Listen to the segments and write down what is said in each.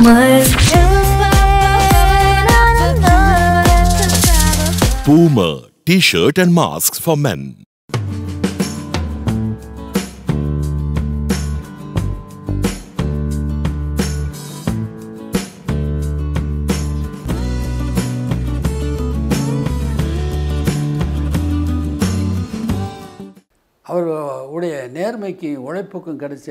Boomer. Boomer T-shirt and masks for men. அவர் உடைய நேர்மைக்கு உழைப்புக்கும் கிடைச்ச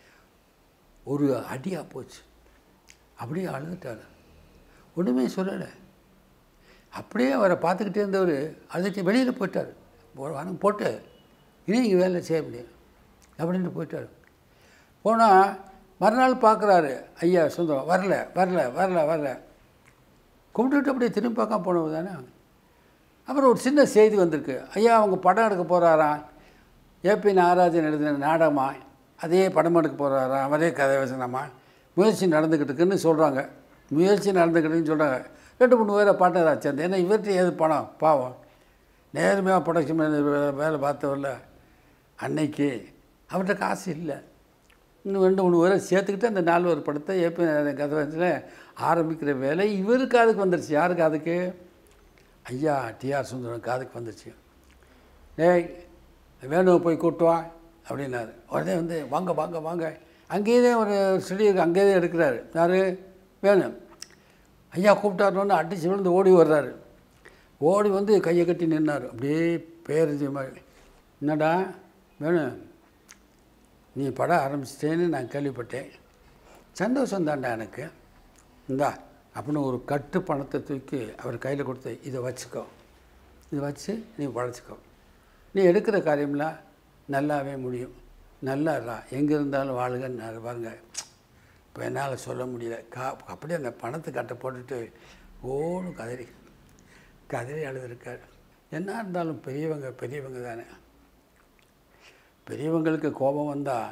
ஒரு அடியாக போச்சு அப்படியே அழுதுட்டார் ஒன்றுமே சொல்லலை அப்படியே அவரை பார்த்துக்கிட்டே இருந்தவர் அழுதுட்டு வெளியில் போயிட்டார் வனம் போட்டு இனி இங்கே வேலை செய்ய முடியாது அப்படின்ட்டு போயிட்டார் போனால் மறுநாள் பார்க்குறாரு ஐயா சுந்தரம் வரல வரல வரல வரல கும்பிட்டுட்டு அப்படியே திரும்பி பார்க்காம போனவர் தானே அப்புறம் ஒரு சின்ன செய்தி வந்திருக்கு ஐயா அவங்க படம் எடுக்க போகிறாராம் ஏபி நாகராஜன் எழுதின நாடகமா அதே படம் எடுக்க போகிறாராம் அவரே கதை வசனமா முயற்சி நடந்துக்கிட்டு இருக்குன்னு சொல்கிறாங்க முயற்சி நடந்துக்கிட்டுன்னு சொல்கிறாங்க ரெண்டு மூணு பேரை பாட்டராக சேர்ந்து ஏன்னா இவர்கிட்ட ஏது பணம் பாவம் நேர்மையாக ப்ரொடக்ஷன் வேலை பார்த்தவரில் அன்னைக்கு அவர்கிட்ட காசு இல்லை இன்னும் ரெண்டு மூணு பேரை சேர்த்துக்கிட்டு அந்த நால்வர் படத்தை ஏபி கதை வச்சுல ஆரம்பிக்கிற வேலை இவருக்கு அதுக்கு வந்துருச்சு யாருக்கு அதுக்கு ஐயா டிஆர் சுந்தரம் காதுக்கு வந்துருச்சு டேய் வேணுவை போய் கூட்டு வா அப்படின்னாரு உடனே வந்து வாங்க வாங்க வாங்க அங்கேயே ஒரு செடி இருக்கு அங்கேயே எடுக்கிறாரு யார் வேணும் ஐயா கூப்பிட்டாருன்னு அடிச்சு விழுந்து ஓடி வர்றாரு ஓடி வந்து கையை கட்டி நின்னார் அப்படியே பேரஞ்சு மாதிரி என்னடா வேணும் நீ படம் ஆரம்பிச்சிட்டேன்னு நான் கேள்விப்பட்டேன் சந்தோஷம் தான்டா எனக்கு இந்தா அப்படின்னு ஒரு கட்டு பணத்தை தூக்கி அவர் கையில் கொடுத்து இதை வச்சுக்கோ இதை வச்சு நீ பழச்சிக்கோ நீ எடுக்கிற காரியம்லாம் நல்லாவே முடியும் நல்லா இருடா எங்கே இருந்தாலும் வாழுங்கன்னு பாருங்க இப்போ என்னால் சொல்ல முடியல கா அப்படியே அந்த பணத்தை கட்டை போட்டுட்டு ஓடு கதறி கதறி அழுதுருக்கார் என்ன இருந்தாலும் பெரியவங்க பெரியவங்க தானே பெரியவங்களுக்கு கோபம் வந்தால்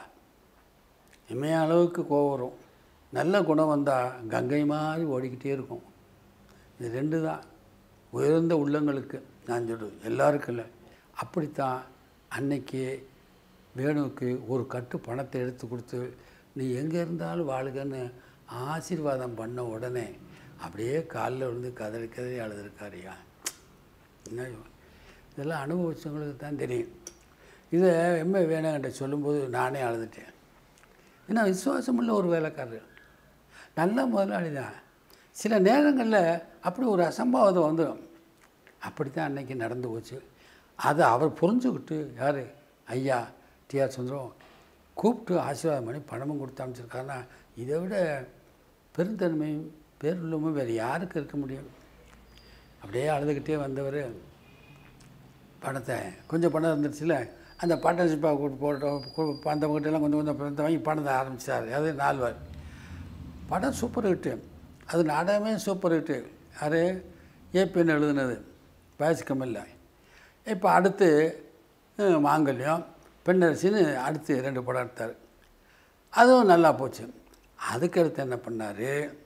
இமய அளவுக்கு கோபம் வரும் நல்ல குணம் வந்தால் கங்கை மாதிரி ஓடிக்கிட்டே இருக்கும் இது ரெண்டு தான் உயர்ந்த உள்ளங்களுக்கு நான் சொல்கிறது எல்லாருக்கும் இல்லை அப்படித்தான் அன்னைக்கு வேணுவுக்கு ஒரு கட்டு பணத்தை எடுத்து கொடுத்து நீ எங்கே இருந்தாலும் வாழுகன்னு ஆசீர்வாதம் பண்ண உடனே அப்படியே காலில் விழுந்து கதறி கதறி அழுதுருக்காருயா என்ன இதெல்லாம் அனுபவிச்சவங்களுக்கு தான் தெரியும் இதை எம்ஏ வேணாங்கிட்ட சொல்லும்போது நானே அழுதுட்டேன் ஏன்னா விசுவாசமுள்ள ஒரு வேலைக்காரர் நல்ல முதலாளி தான் சில நேரங்களில் அப்படி ஒரு அசம்பாவிதம் வந்துடும் அப்படி தான் அன்னைக்கு நடந்து போச்சு அதை அவர் புரிஞ்சுக்கிட்டு யார் ஐயா டிஆர் சுந்தரம் கூப்பிட்டு ஆசீர்வாதம் பண்ணி பணமும் கொடுத்து அமைச்சிருக்காருன்னா இதை விட பெருந்தன்மையும் பேருள்ளமும் வேறு யாருக்கு இருக்க முடியும் அப்படியே அழுதுகிட்டே வந்தவர் பணத்தை கொஞ்சம் பணம் இருந்துச்சுல அந்த பார்ட்னர்ஷிப்பாக கூட்டு போட்டோம் அந்தவங்ககிட்டலாம் கொஞ்சம் கொஞ்சம் பணத்தை வாங்கி பணத்தை ஆரம்பித்தார் அது நால்வர் படம் சூப்பர் ஹிட்டு அது நாடகமே சூப்பர் ஹிட்டு யார் ஏபிஎன் எழுதுனது வயசு கம்மில்ல இப்போ அடுத்து அஹ், மாங்கல்யம் பெண்ணரசின்னு அடுத்து ரெண்டு படம் எடுத்தார் அதுவும் நல்லா போச்சு அதுக்கடுத்து என்ன பண்ணார்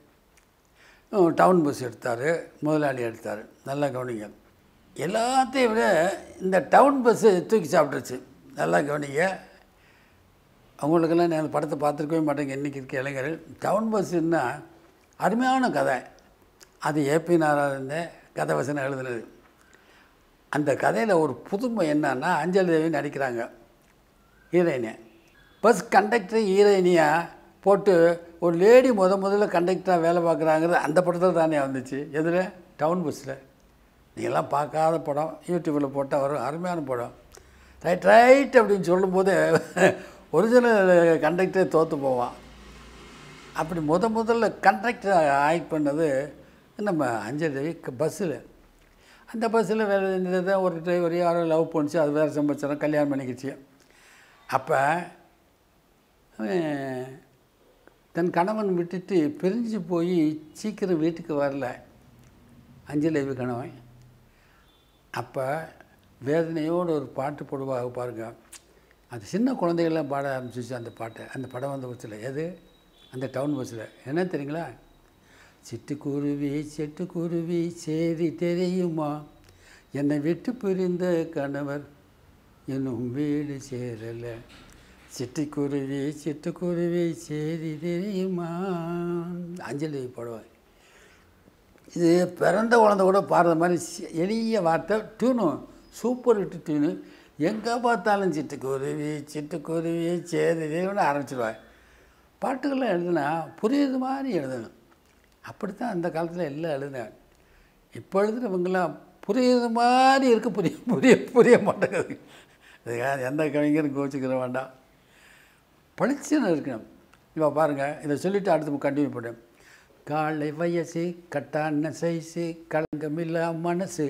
டவுன் பஸ் எடுத்தார் முதலாளி எடுத்தார் நல்லா கவனிங்க எல்லாத்தையும் விட இந்த டவுன் பஸ்ஸு தூக்கி சாப்பிட்ருச்சு நல்லா கவனிங்க அவங்களுக்கெல்லாம் நான் அந்த படத்தை பார்த்துருக்கவே மாட்டேங்க இன்றைக்கி இருக்க இளைஞர்கள் டவுன் பஸ்ஸுன்னா அருமையான கதை அது ஏபி நாராயணன் கதை வசனம் எழுதுனது அந்த கதையில் ஒரு புதுமை என்னன்னா அஞ்சலி தேவி நடிக்கிறாங்க ஹீரோயினி பஸ் கண்டக்டர் ஹீரோயினியாக போட்டு ஒரு லேடி முத முதல்ல கண்டக்டராக வேலை பார்க்குறாங்கிறது அந்த படத்தில் தானே வந்துச்சு எதில் டவுன் பஸ்ஸில் நீங்கள்லாம் பார்க்காத படம் யூடியூப்பில் போட்டால் வரும் அருமையான படம் ரைட் ரைட் அப்படின்னு சொல்லும்போது ஒரிஜினல் கண்டக்டரே தோற்று போவான் அப்படி முத முதல்ல கண்டக்டர் ஆக்ட் பண்ணது நம்ம அஞ்சலி தேவி பஸ்ஸில் அந்த பஸ்ஸில் வேலை செஞ்சது ஒரு டிரைவர் யாரோ லவ் பண்ணிச்சு அது வேறு சம்பவம் கல்யாணம் பண்ணிக்கிச்சு அப்போ அவன் தன் கணவன் விட்டுட்டு பிரிஞ்சு போய் சீக்கிரம் வீட்டுக்கு வரல அஞ்சலேவி கணவன் அப்போ வேதனையோடு ஒரு பாட்டு போடுவாங்க பாருங்க அது சின்ன குழந்தைகள்லாம் பாட ஆரம்பிச்சிச்சு அந்த பாட்டை அந்த படம் வந்த பஸ்ஸில் எது அந்த டவுன் பஸ்ஸில் என்ன தெரியுங்களா சிட்டுக்குருவி சிட்டுக்குருவி சேதி தெரியுமா என்னை விட்டு பிரிந்த கணவர் இன்னும் வீடு சேரலை சிட்டுக்குருவி சிட்டுக்குருவி சேரி தெரியுமா அஞ்சலி பாடுவார் இது பிறந்த குழந்தை கூட பாடுற மாதிரி சி- எளிய வார்த்தை டியூனு சூப்பர் ஹிட் டியூனு எங்கே பார்த்தாலும் சிட்டுக்குருவி சிட்டுக்குருவி சேரி தெரியும்னு ஆரம்பிச்சிடுவாங்க பாட்டுகள்லாம் எழுதுனா புரியுது மாதிரி எழுதணும் அப்படித்தான் அந்த காலத்தில் எல்லாம் எழுதினேன் இப்போ எழுதுனவங்களாம் புரியுது மாதிரி இருக்கு புரிய புரிய புரிய மாட்டேங்குது இதுக்காக எந்த கவிஞரும் கோச்சிக்கிற வேண்டாம் பளிச்சுன்னு இருக்கணும் இப்போ பாருங்கள் இதை சொல்லிவிட்டு அடுத்து கண்டினியூ பண்ணேன் காலை வயசு கட்டான சைஸு களங்கமில்லா மனசு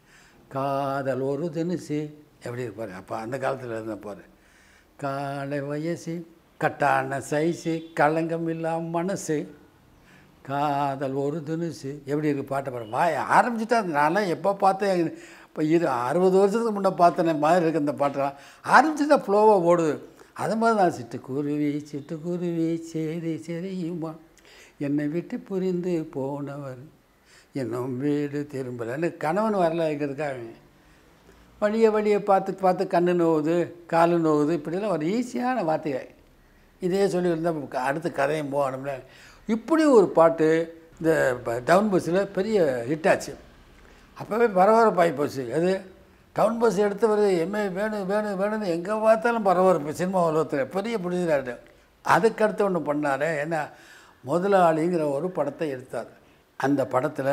காதல் ஒரு தினுசு எப்படி இருப்பார் அப்போ அந்த காலத்தில் இருந்த பாரு காலை வயசு கட்டான சைஸு களங்கமில்லா மனசு காதல் ஒரு தினுசு எப்படி இருக்கு பாட்டை பாரு வாய் ஆரம்பிச்சுட்டா நான்லாம் எப்போ பார்த்தேன் இப்போ இரு அறுபது வருஷத்துக்கு முன்னே பார்த்தேன் மாதிரி இருக்கு இந்த பாட்டெல்லாம் ஆரம்பிச்சுட்டா ஃப்ளோவாக ஓடுது அது மாதிரி தான் சிட்டுக்குருவி சிட்டுக்குருவி சரி சரியுமா என்னை விட்டு புரிந்து போனவர் இன்னும் வீடு திரும்பலன்னு கணவன் வரலைங்கிறதுக்காக வழியை வழியை பார்த்து பார்த்து கண்ணு நோவுது காலு நோவுது இப்படிலாம் ஒரு ஈஸியான வார்த்தைகள் இதே சொல்லி இருந்தால் அடுத்த கதையும் போகணும்ல இப்படி ஒரு பாட்டு இந்த ப- டவுன் பஸ்ஸில் பெரிய ஹிட் ஆச்சு அப்போவே பரபரப்பாகி போச்சு அது டவுன் பஸ் எடுத்தவர் எம்ஏ வேணும் வேணும் வேணும்னு எங்கே பார்த்தாலும் பரபரப்பு சினிமா உலகத்தில் பெரிய புரிஞ்சுறாரு அதுக்கடுத்து ஒன்று பண்ணார் என்ன முதலாளிங்கிற ஒரு படத்தை எடுத்தார் அந்த படத்தில்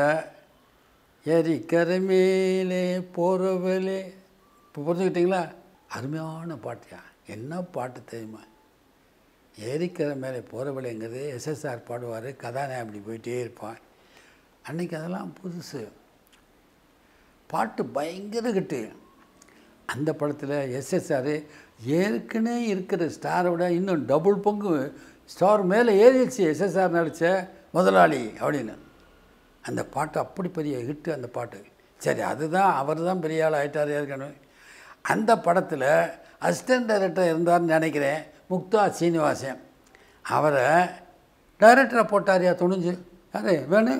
ஏரிக்கரை மேலே போகிறவளே இப்போ புரிஞ்சுக்கிட்டீங்களா அருமையான பாட்டியா என்ன பாட்டு தெரியுமா ஏரிக்கரை மேலே போகிறவளைங்கிறது எஸ்எஸ்ஆர் பாடுவார் கதாநாயகன் அப்படி போயிட்டே இருப்பான் அன்னைக்கு அதெல்லாம் புதுசு பாட்டு பயங்கர கிட்டு அந்த படத்தில் எஸ்எஸ்ஆர் ஏற்கனவே இருக்கிற ஸ்டாரை விட இன்னும் டபுள் பங்கு ஸ்டார் மேலே ஏறிடுச்சு எஸ்எஸ்ஆர் நடித்த முதலாளி அப்படின்னு அந்த பாட்டு அப்படி பெரிய ஹிட்டு அந்த பாட்டு சரி அதுதான் அவர் தான் பெரிய ஆள் ஆயிட்டார் ஏற்கனவே அந்த படத்தில் அசிஸ்டன்ட் டைரக்டர் இருந்தார்னு நினைக்கிறேன் முக்தா சீனிவாசன் அவரை டைரக்டரை போட்டாரியா துணிஞ்சு யாரு வேணும்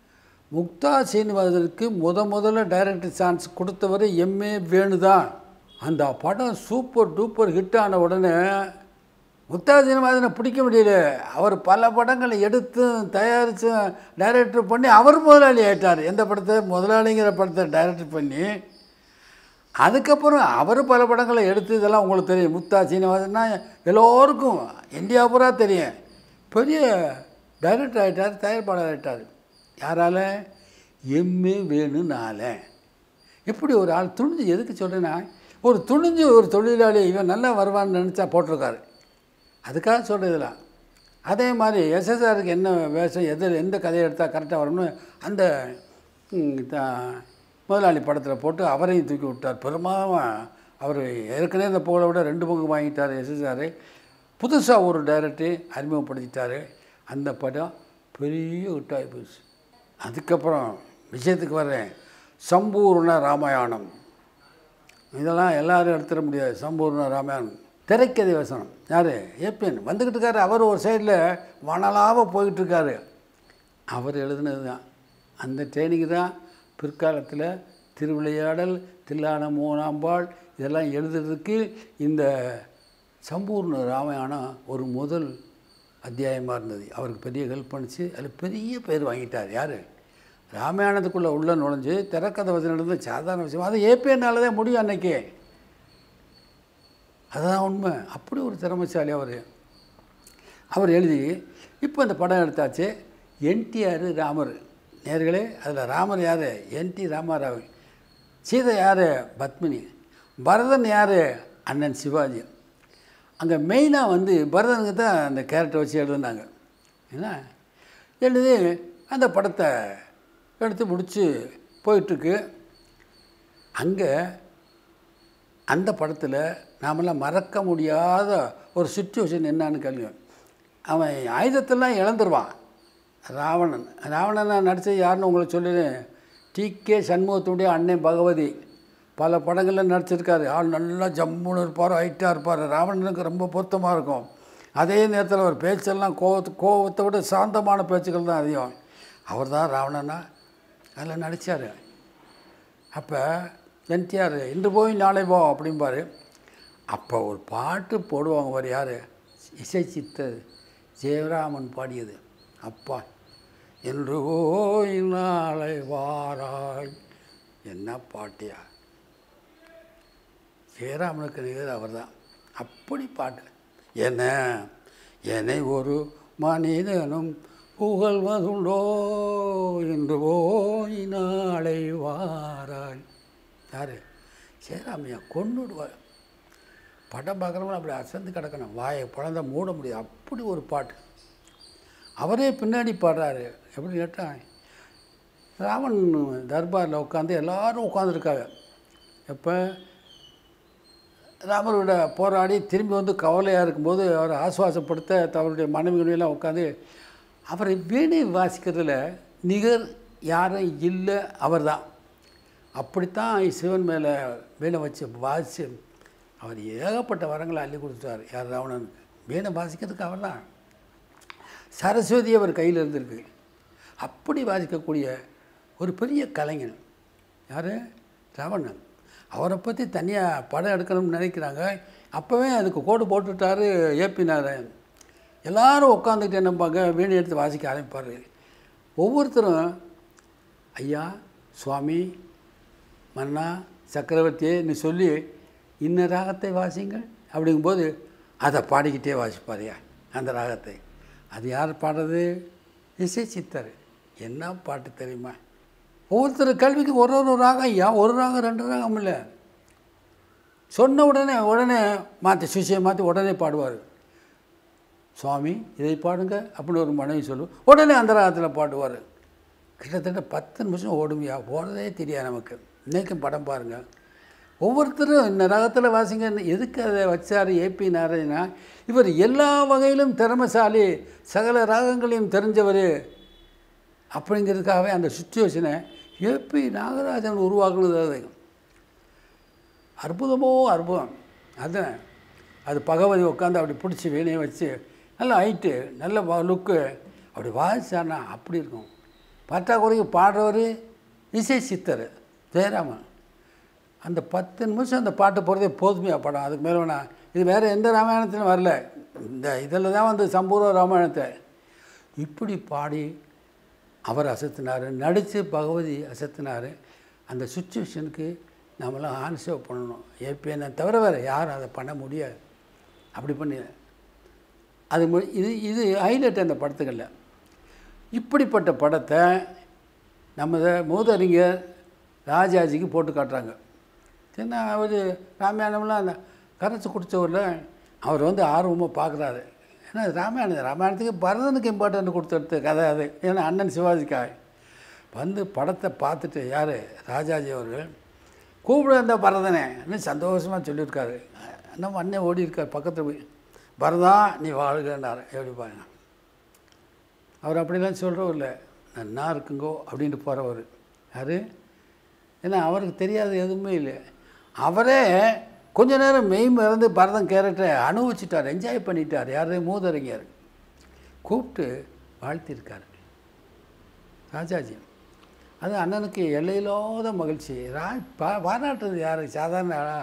முக்தா சீனிவாசனுக்கு முத முதல்ல டைரக்டர் சான்ஸ் கொடுத்தவர் எம்ஏ வேணு தான் அந்த படம் சூப்பர் டூப்பர் ஹிட் ஆன உடனே முக்தா சீனிவாசனை பிடிக்க முடியல அவர் பல படங்களை எடுத்தும் தயாரித்தும் டைரக்டர் பண்ணி அவர் முதலாளி ஆயிட்டார் எந்த படத்தை முதலாளிங்கிற படத்தை டைரக்டர் பண்ணி அதுக்கப்புறம் அவர் பல படங்களை எடுத்து இதெல்லாம் உங்களுக்கு தெரியும் முக்தா சீனிவாசன்னா எல்லோருக்கும் இந்தியா பூரா தெரியும் பெரிய டைரக்டர் ஆகிட்டார் தயாரிப்பாளர் ஆகிட்டார் யாரால எம்ஏ வேணும்னால எப்படி ஒரு ஆள் துணிஞ்சு எதுக்கு சொல்கிறேன்னா ஒரு துணிஞ்சு ஒரு தொழிலாளி இவன் நல்லா வருவான்னு நினச்சா போட்டிருக்காரு அதுக்காக சொல்கிறதுலாம் அதே மாதிரி எஸ்எஸ்ஆருக்கு என்ன வேஷம் எது எந்த கதையை எடுத்தால் கரெக்டாக வரும்னு அந்த ம், த- முதலாளி படத்தில் போட்டு அவரையும் தூக்கி விட்டார் பெருமாவும் அவர் ஏற்கனவே இந்த புகழை விட ரெண்டு பங்கு வாங்கிட்டார் எஸ்எஸ்ஆர் புதுசாக ஒரு டைரக்டர் அறிமுகப்படுத்திட்டார் அந்த படம் பெரிய ஹிட்டாகி போச்சு அதுக்கப்புறம் விஷயத்துக்கு வர்றேன் சம்பூர்ண ராமாயணம் இதெல்லாம் எல்லாரும் எடுத்துட முடியாது சம்பூர்ண ராமாயணம் திரைக்கதை வசனம் யார் ஏபிஎன் வந்துக்கிட்டு இருக்காரு அவர் ஒரு சைடில் மணலாக போயிட்டு இருக்காரு அவர் எழுதுனது தான் அந்த ட்ரைனிங் தான் பிற்காலத்தில் திருவிளையாடல் தில்லான மூணாம்பாள் இதெல்லாம் எழுதுறதுக்கு இந்த சம்பூர்ண ராமாயணம் ஒரு முதல் அத்தியாயமாக இருந்தது அவருக்கு பெரிய ஹெல்ப் பண்ணுச்சு அதில் பெரிய பேர் வாங்கிட்டார் யார் ராமாயணத்துக்குள்ளே உள்ள நுழைஞ்சு திரைக்கதை வசனம் எழுதுறது சாதாரண விஷயம் அது ஏபிஎன்னால தான் முடியும் அன்னைக்கு அதுதான் உண்மை அப்படி ஒரு திறமைசாலி அவர் அவர் எழுதி இப்போ இந்த படம் எடுத்தாச்சு என்டிஆர் ராமர் நேர்களே அதில் ராமர் யார் என்டி ராமாராவ் சீதை யார் பத்மினி பரதன் யார் அண்ணன் சிவாஜி அங்கே மெயினாக வந்து பரதனுக்கு தான் அந்த கேரக்டர் வச்சு எழுதுனாங்க என்ன எழுதி அந்த படத்தை எடுத்து முடித்து போயிட்டுருக்கு அங்கே அந்த படத்தில் நாமெல்லாம் மறக்க முடியாத ஒரு சுச்சுவேஷன் என்னன்னு கேளுங்க அவன் ஆயுதத்தெல்லாம் இழந்துருவான் ராவணன் ராவணனை நடித்த யாருன்னு உங்களுக்கு சொல்லிடுறேன் டி கே சண்முகத்துடைய அண்ணன் பகவதி பல படங்களில் நடிச்சிருக்காரு ஆள் நல்லா ஜம்முன்னு இருப்பார் ஹைட்டாக இருப்பார் ராவணனுக்கு ரொம்ப பொருத்தமாக இருக்கும் அதே நேரத்தில் அவர் பேச்செல்லாம் கோவத்து கோவத்தை விட சாந்தமான பேச்சுக்கள் தான் அதிகம் அவர் தான் ராவணனா அதில் நடித்தார் அப்போ என்டிஆர் இன்று போய் நாளை போ அப்படிம்பாரு அப்போ ஒரு பாட்டு போடுவாங்க ஒரு யார் இசை சித்தர் ஜெயராமன் பாடியது அப்பா என்று ஓய் நாளை வாராய் என்ன பாட்டியா ஜெயராமனுக்கு நிகர் அவர் தான் அப்படி பாட்டு என்ன என்னை ஒரு மனிதனும் புகழ்வதுண்டோ என்று ஓய் நாளை வாராய் யார் ஜெயராமையா கொண்டுடுவார் படம் பார்க்குறவங்க அப்படி அசந்து கிடக்கணும் வாயை குழந்த மூட முடியாது அப்படி ஒரு பாட்டு அவரே பின்னாடி பாடுறாரு எப்படி கேட்டால் ராமன் தர்பாரில் உட்காந்து எல்லாரும் உட்காந்துருக்காங்க எப்போ ராமரோட போராடி திரும்பி வந்து கவலையாக இருக்கும்போது அவரை ஆசுவாசப்படுத்த அவருடைய மனைவிகளெல்லாம் உட்காந்து அவரை வீணை வாசிக்கிறதுல நிகர் யாரும் இல்லை அவர் தான் அப்படித்தான் சிவன் மேலே வீணை வச்சு வாசி அவர் ஏகப்பட்ட வரங்களை அள்ளி கொடுத்துட்டார் யார் ராவணனுக்கு வீணை வாசிக்கிறதுக்கு அவர் தான் சரஸ்வதி அவர் கையில் இருந்திருக்கு அப்படி வாசிக்கக்கூடிய ஒரு பெரிய கலைஞன் யார் ராவணன் அவரை பற்றி தனியாக படம் எடுக்கணும்னு நினைக்கிறாங்க அப்போவே அதுக்கு கோடு போட்டுட்டாரு ஏபி நாராயண் எல்லாரும் உட்காந்துக்கிட்டு என்னப்பாங்க வீணை எடுத்து வாசிக்க ஆரம்பிப்பார் ஒவ்வொருத்தரும் ஐயா சுவாமி மன்னா சக்கரவர்த்தியே சொல்லி இன்ன ராகத்தை வாசிங்கள் அப்படிங்கும்போது அதை பாடிக்கிட்டே வாசிப்பாருயா அந்த ராகத்தை அது யார் பாடுறது இசை சித்தர் என்ன பாட்டு தெரியுமா ஒவ்வொருத்தர் கல்விக்கு ஒரு ஒரு ராகம் ஐயா ஒரு ராகம் ரெண்டு ராகம் இல்லை சொன்ன உடனே உடனே மாற்றி சுசியை மாற்றி உடனே பாடுவார் சுவாமி இதை பாடுங்க அப்படின்னு ஒரு மனைவி சொல்லும் உடனே அந்த ராகத்தில் பாடுவார் கிட்டத்தட்ட பத்து நிமிஷம் ஓடுமையா போகிறதே தெரியாது நமக்கு இன்றைக்கும் படம் பாருங்கள் ஒவ்வொருத்தரும் இந்த ராகத்தில் வாசிங்க எதுக்கு அதை வச்சார் ஏபி நாராயணா இவர் எல்லா வகையிலும் திறமைசாலி சகல ராகங்களையும் தெரிஞ்சவர் அப்படிங்கிறதுக்காகவே அந்த சுச்சுவேஷனை ஏபி நாகராஜன் உருவாக்குனது அது அற்புதமோ அற்புதம் அதுதான் அது பகவதி உட்காந்து அப்படி பிடிச்சி வீணையை வச்சு நல்ல ஹைட்டு நல்ல லுக்கு அப்படி வாசிச்சார்னா அப்படி இருக்கும் பற்றாக்குறைக்கு பாடுறவர் இசை சித்தர் ஜெயராமன் அந்த பத்து நிமிஷம் அந்த பாட்டு போகிறதே போதுமையா படம் அதுக்கு மேலே வேணாம் இது வேறு எந்த ராமாயணத்திலும் வரல இந்த இதில் தான் வந்து சம்பூர்வ ராமாயணத்தை இப்படி பாடி அவர் அசத்தினார் நடித்து பகவதி அசத்தினார் அந்த சுச்சுவேஷனுக்கு நம்மளாம் ஆன்சர்வ் பண்ணணும் ஏபிஎன்னை தவிர வேறு யாரும் அதை பண்ண முடியாது அப்படி பண்ணி அது மு- இது இது ஹைலைட் அந்த படத்துகளில் இப்படிப்பட்ட படத்தை நம்ம மூதறிஞர் ராஜாஜிக்கு போட்டு காட்டுறாங்க என்ன அவர் ராமாயணம்லாம் அந்த கரைச்சி குடித்தவரில் அவர் வந்து ஆர்வமாக பார்க்குறாரு ஏன்னா அது ராமாயணம் ராமாயணத்துக்கு பரதனுக்கு இம்பார்ட்டன்ட் கொடுத்துடுத்த கதை அது ஏன்னா அண்ணன் சிவாஜிக்காக வந்து படத்தை பார்த்துட்டு யார் ராஜாஜி அவர்கள் கூப்பிட அந்த பரதனே இன்னும் சந்தோஷமாக சொல்லியிருக்காரு நம்ம அண்ணன் ஓடி இருக்கார் பக்கத்தில் போய் பரதா நீ வாழ்கன்னார் எப்படி பாருங்க அவர் அப்படிலாம் சொல்கிறவர் இல்லை நன்னா இருக்குங்கோ அப்படின்ட்டு போகிறவர் யார் ஏன்னா அவருக்கு தெரியாது எதுவுமே இல்லை அவரே கொஞ்ச நேரம் மெய் மறந்து பரதம் கேரக்டரை அனுபவிச்சிட்டார் என்ஜாய் பண்ணிட்டார் யார் மூதறிஞர் கூப்பிட்டு வாழ்த்திருக்கார் ராஜாஜி அது அண்ணனுக்கு எல்லையில்லாத மகிழ்ச்சி ரா பா பாராட்டுறது யார் சாதாரண ஆளா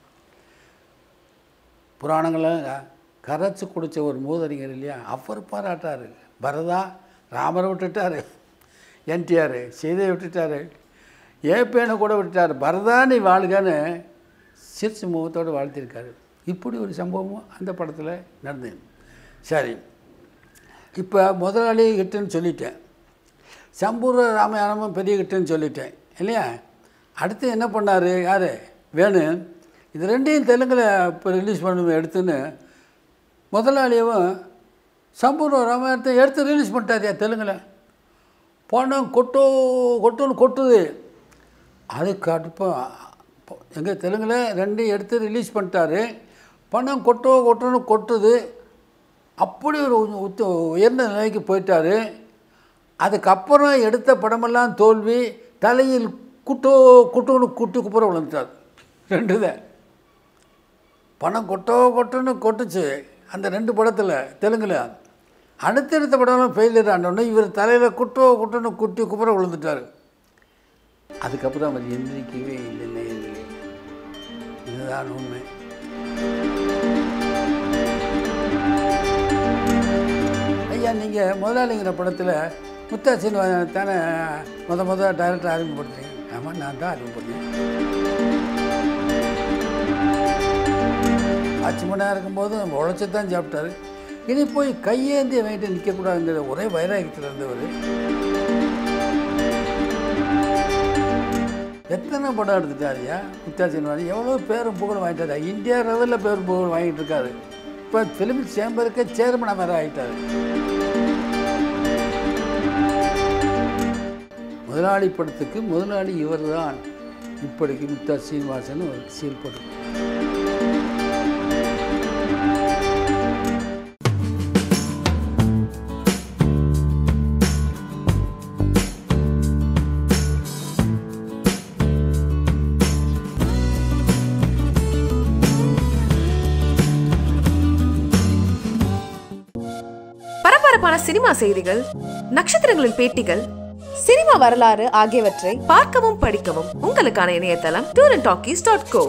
புராணங்களில் கரைச்சி குடித்த ஒரு மூதறிஞர் இல்லையா அவர் பாராட்டார் பரதா ராமரை விட்டுட்டார் என்டிஆர் சீதையை விட்டுட்டார் ஏப்பேனை கூட விட்டுட்டார் பரதா நீ வாழ்கன்னு சிரிச்சு முகத்தோடு வாழ்த்திருக்காரு இப்படி ஒரு சம்பவமும் அந்த படத்தில் நடந்தது சரி இப்போ முதலாளி ஹிட்டுன்னு சொல்லிட்டேன் சம்பூர்ண ராமாயணமும் பெரிய ஹிட்டுன்னு சொல்லிட்டேன் இல்லையா அடுத்து என்ன பண்ணார் யார் வேணு இது ரெண்டையும் தெலுங்கில் இப்போ ரிலீஸ் பண்ணுவோம் எடுத்துன்னு முதலாளியவும் சம்பூர்ண ராமாயணத்தை எடுத்து ரிலீஸ் பண்ணிட்டாரியா தெலுங்கில் பணம் கொட்டோ கொட்டோன்னு கொட்டுது அதுக்கு அடுப்போ எங்கள் தெலுங்கில் ரெண்டையும் எடுத்து ரிலீஸ் பண்ணிட்டாரு பணம் கொட்டோ கொட்டோன்னு கொட்டுது அப்படி ஒரு உ- உத்த- உயர்ந்த நிலைக்கு போயிட்டாரு அதுக்கப்புறம் எடுத்த படமெல்லாம் தோல்வி தலையில் குட்டோ குட்டோன்னு குட்டு குப்புற விழுந்துட்டார் ரெண்டு தான் பணம் கொட்டோ கொட்டோன்னு கொட்டுச்சு அந்த ரெண்டு படத்தில் தெலுங்கில் அடுத்தடுத்த படம்லாம் ஃபெயிலியர் ஆனோடனே இவர் தலையில் குட்டோ குட்டோன்னு குட்டி குப்புற விழுந்துட்டார் அதுக்கப்புறம் அவர் எந்திரிக்கவே இல்லை நேயர்களே. இதுதான் உண்மை நீங்கள் முதலாளிங்கிற படத்தில் முத்தா சீனிவாசன் தானே முத முத டைரக்டர் அறிமுகப்படுத்துறீங்க ஆமாம் நான் தான் அறிமுகப்படுத்தேன் ஆட்சி மணி இருக்கும்போது நம்ம உழைச்சி தான் சாப்பிட்டாரு இனி போய் கையேந்தி வாங்கிட்டு நிற்கக்கூடாதுங்கிற ஒரே வைராகியத்தில் இருந்தவர் எத்தனை படம் எடுத்துட்டாருயா முத்தா சீனிவாசன் எவ்வளோ பேரும் புகழ் வாங்கிட்டாரு இந்தியா லெவலில் பேரும் புகழ் வாங்கிட்டு இருக்காரு இப்போ ஃபிலிம் சேம்பருக்கு சேர்மனாக வேறு ஆகிட்டாரு முதலாளி படத்துக்கு முதலாளி இவர்தான் இப்படிக்கு முத்தா சீனிவாசன் ஒரு சீல் போட்டு பரபரப்பான சினிமா செய்திகள் நட்சத்திரங்களின் பேட்டிகள் சினிமா வரலாறு ஆகியவற்றை பார்க்கவும் படிக்கவும் உங்களுக்கான இணையதளம் tour and talkies dot go